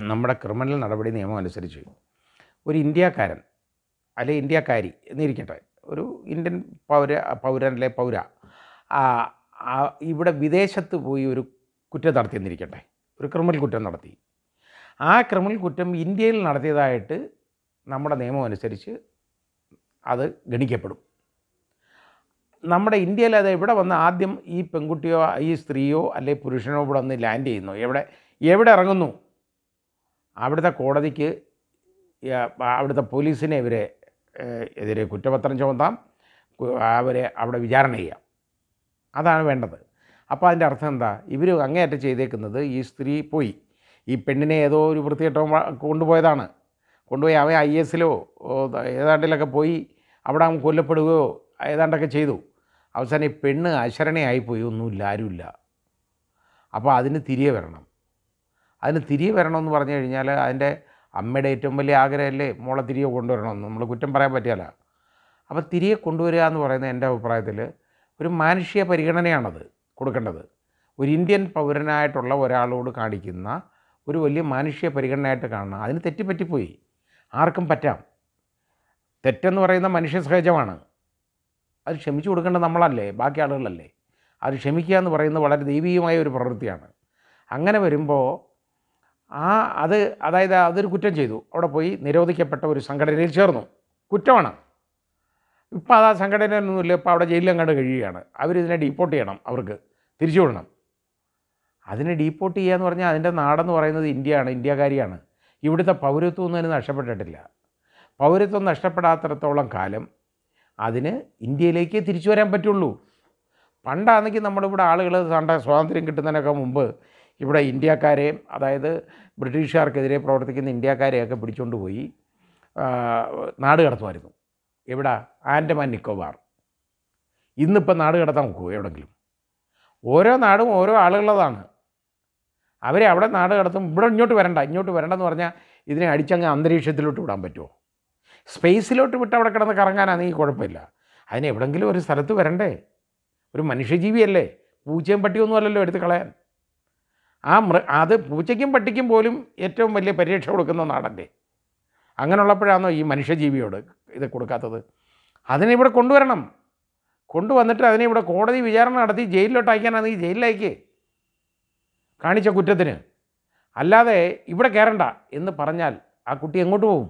നമ്മുടെ ക്രിമിനൽ നടപടി നിയമം അനുസരിച്ച് ഒരു ഇന്ത്യക്കാരൻ അല്ലെ ഇന്ത്യക്കാരി എന്നിരിക്കട്ടെ ഒരു ഇന്ത്യൻ പൗര പൗരൻ അല്ലെ പൗര ആ, ആ, ഇവിടെ വിദേശത്ത് പോയി ഒരു കുറ്റം നടത്തിയെന്നിരിക്കട്ടെ ഒരു ക്രിമിനൽ കുറ്റം നടത്തി ആ ക്രിമിനൽ കുറ്റം ഇന്ത്യയിൽ നടത്തിയതായിട്ട് നമ്മുടെ നിയമം അനുസരിച്ച് അത് ഗണിക്കപ്പെടും നമ്മുടെ ഇന്ത്യയിൽ അത് ഇവിടെ വന്ന് ആദ്യം ഈ പെൺകുട്ടിയോ ഈ സ്ത്രീയോ അല്ലെ പുരുഷനോ ഇവിടെ വന്ന് ലാൻഡ് ചെയ്യുന്നു എവിടെ എവിടെ ഇറങ്ങുന്നു അവിടുത്തെ കോടതിക്ക് യ- അവിടുത്തെ പോലീസിനെ ഇവരെ ഏഹ്, എതിരെ കുറ്റപത്രം ചുമത്താം കു- അവരെ അവിടെ വിചാരണ ചെയ്യാം അതാണ് വേണ്ടത് അപ്പോൾ അതിൻ്റെ അർത്ഥം എന്താ ഇവർ അങ്ങേയറ്റം ചെയ്തേക്കുന്നത് ഈ സ്ത്രീ പോയി ഈ പെണ്ണിനെ ഏതോ ഒരു വൃത്തികെട്ടോ കൊണ്ടുപോയതാണ് കൊണ്ടുപോയി അവൻ ഐ എസിലോ ഏതാണ്ടിലൊക്കെ പോയി അവിടെ അവൻ കൊല്ലപ്പെടുകയോ ഏതാണ്ടൊക്കെ ചെയ്തു അവസാനം ഈ പെണ്ണ് അശരണയായിപ്പോയി ഒന്നുമില്ല ആരുമില്ല അപ്പോൾ അതിന് തിരികെ വരണം അതിന് തിരികെ വരണമെന്ന് പറഞ്ഞു കഴിഞ്ഞാൽ അതിൻ്റെ അമ്മയുടെ ഏറ്റവും വലിയ ആഗ്രഹമല്ലേ മോളെ തിരികെ കൊണ്ടുവരണമെന്ന് നമ്മൾ കുറ്റം പറയാൻ പറ്റില്ല അപ്പോൾ തിരികെ കൊണ്ടുവരിക എന്ന് പറയുന്നത് എൻ്റെ അഭിപ്രായത്തിൽ ഒരു മാനുഷിക പരിഗണനയാണത് കൊടുക്കേണ്ടത് ഒരു ഇന്ത്യൻ പൗരനായിട്ടുള്ള ഒരാളോട് കാണിക്കുന്ന ഒരു വലിയ മാനുഷിക പരിഗണനയായിട്ട് കാണണം അതിന് തെറ്റിപ്പറ്റിപ്പോയി ആർക്കും പറ്റാം തെറ്റെന്ന് പറയുന്ന മനുഷ്യ സഹജമാണ് അത് ക്ഷമിച്ചു കൊടുക്കേണ്ടത് നമ്മളല്ലേ ബാക്കി ആളുകളല്ലേ അത് ക്ഷമിക്കുക എന്ന് പറയുന്നത് വളരെ ദൈവീകമായ ഒരു പ്രവൃത്തിയാണ് അങ്ങനെ വരുമ്പോൾ ആ അത് അതായത് അതൊരു കുറ്റം ചെയ്തു അവിടെ പോയി നിരോധിക്കപ്പെട്ട ഒരു സംഘടനയിൽ ചേർന്നു കുറ്റമാണ് ഇപ്പോൾ അത് ആ സംഘടനയൊന്നുമില്ല ഇപ്പോൾ അവിടെ ജയിലിലും കണ്ട് കഴിയുകയാണ് അവരിതിനെ ഡീപ്പോർട്ട് ചെയ്യണം അവർക്ക് തിരിച്ചു വിടണം അതിനെ ഡീപ്പോർട്ട് ചെയ്യുക എന്ന് പറഞ്ഞാൽ അതിൻ്റെ നാടെന്ന് പറയുന്നത് ഇന്ത്യയാണ് ഇന്ത്യക്കാരിയാണ് ഇവിടുത്തെ പൗരത്വം ഒന്നും അതിന് നഷ്ടപ്പെട്ടിട്ടില്ല പൗരത്വം നഷ്ടപ്പെടാത്തിടത്തോളം കാലം അതിന് ഇന്ത്യയിലേക്ക് തിരിച്ചു വരാൻ പറ്റുള്ളൂ പണ്ടാണെങ്കിൽ നമ്മുടെ ഇവിടെ ആളുകൾ കണ്ട സ്വാതന്ത്ര്യം കിട്ടുന്നതിനൊക്കെ മുമ്പ് ഇവിടെ ഇന്ത്യക്കാരെയും അതായത് ബ്രിട്ടീഷുകാർക്കെതിരെ പ്രവർത്തിക്കുന്ന ഇന്ത്യക്കാരെയൊക്കെ പിടിച്ചുകൊണ്ട് പോയി ആ, നാട് കടത്തുമായിരുന്നു എവിടെ ആൻഡമാൻ നിക്കോബാർ ഇന്നിപ്പോൾ നാട് കടത്താൻ നോക്കുമോ എവിടെങ്കിലും ഓരോ നാടും ഓരോ ആളുകളതാണ് അവരെ അവിടെ നാട് കടത്തും ഇവിടെ ഇങ്ങോട്ട് വരണ്ട ഇങ്ങോട്ട് വരണ്ടെന്ന് പറഞ്ഞാൽ ഇതിനെ അടിച്ചങ്ങ് അന്തരീക്ഷത്തിലോട്ട് വിടാൻ പറ്റുമോ സ്പേസിലോട്ട് വിട്ട് അവിടെ കിടന്ന് കറങ്ങാനാണെങ്കിൽ കുഴപ്പമില്ല അതിന് എവിടെങ്കിലും ഒരു സ്ഥലത്ത് വരണ്ടേ ഒരു മനുഷ്യജീവിയല്ലേ പൂച്ചയും പട്ടിയൊന്നും അല്ലല്ലോ എടുത്ത് കളയാൻ ആ മൃ അത് പൂച്ചയ്ക്കും പട്ടിക്കും പോലും ഏറ്റവും വലിയ പരിരക്ഷ കൊടുക്കുന്ന നാടല്ലേ അങ്ങനെയുള്ളപ്പോഴാണോ ഈ മനുഷ്യജീവിയോട് ഇത് കൊടുക്കാത്തത് അതിനെ ഇവിടെ കൊണ്ടുവരണം കൊണ്ടുവന്നിട്ട് അതിനെ ഇവിടെ കോടതി വിചാരണ നടത്തി ജയിലിലോട്ട് അയക്കാനാണെങ്കിൽ ജയിലിലേക്ക് കാണിച്ച കുറ്റത്തിന് അല്ലാതെ ഇവിടെ കയറണ്ട എന്ന് പറഞ്ഞാൽ ആ കുട്ടി എങ്ങോട്ട് പോകും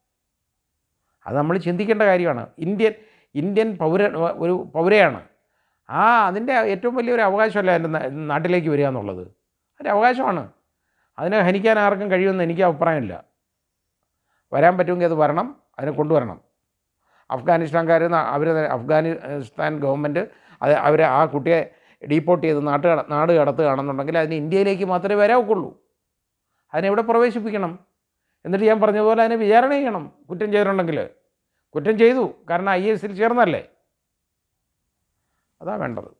അത് നമ്മൾ ചിന്തിക്കേണ്ട കാര്യമാണ് ഇന്ത്യൻ ഇന്ത്യൻ പൗര ഒരു പൗരയാണ് ആ അതിൻ്റെ ഏറ്റവും വലിയൊരു അവകാശമല്ല എൻ്റെ നാ- നാട്ടിലേക്ക് വരിക എന്നുള്ളത് അതിൻ്റെ അവകാശമാണ് അതിനെ ഹനിക്കാൻ ആർക്കും കഴിയുമെന്ന് എനിക്ക് അഭിപ്രായമില്ല വരാൻ പറ്റുമെങ്കിൽ അത് വരണം അതിനെ കൊണ്ടുവരണം അഫ്ഗാനിസ്ഥാൻകാർ അവർ അഫ്ഗാനിസ്ഥാൻ ഗവൺമെൻറ് അത് അവർ ആ കുട്ടിയെ ഡീപ്പോർട്ട് ചെയ്ത് നാട്ട് കട- നാട് കടത്തുകയാണെന്നുണ്ടെങ്കിൽ അതിന് ഇന്ത്യയിലേക്ക് മാത്രമേ വരാവുള്ളൂ അതിനെവിടെ പ്രവേശിപ്പിക്കണം എന്നിട്ട് ഞാൻ പറഞ്ഞതുപോലെ അതിനെ വിചാരണ ചെയ്യണം കുറ്റം ചെയ്തിട്ടുണ്ടെങ്കിൽ കുറ്റം ചെയ്തു കാരണം ഐ എസിൽ ചേർന്നല്ലേ അതാ വേണ്ടത്